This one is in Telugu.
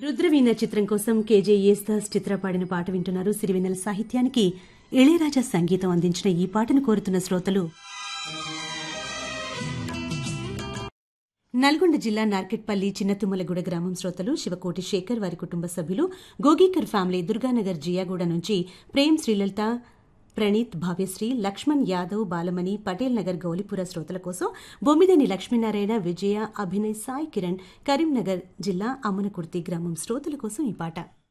రుద్రవీణ చిత్రం కోసం కేజే యేస్దాస్ చిత్ర పాడిన పాట వింటున్నారు సిరివెన్నెల సాహిత్యానికి ఇళయరాజా సంగీతం అందించిన ఈ పాటను కోరుతున్న శ్రోతలు నల్గొండ జిల్లా నార్కెట్పల్లి చిన్నతుమ్మలగూడ గ్రామం శ్రోతలు శివకోటి శేఖర్ వారి కుటుంబ సభ్యులు గోగీకర్ ఫ్యామిలీ దుర్గానగర్ జియాగూడ నుంచి ప్రేమ్ శ్రీలలిత ప్రణీత్ భావ్యశ్రీ లక్ష్మణ్ యాదవ్ బాలమణి పటేల్ నగర్ గౌలిపుర శ్రోతల కోసం బొమ్మిదేని లక్ష్మీనారాయణ విజయ అభినయ్ సాయి కిరణ్ కరీంనగర్ జిల్లా అమ్మనకుర్తి గ్రామం శ్రోతల కోసం ఈ పాట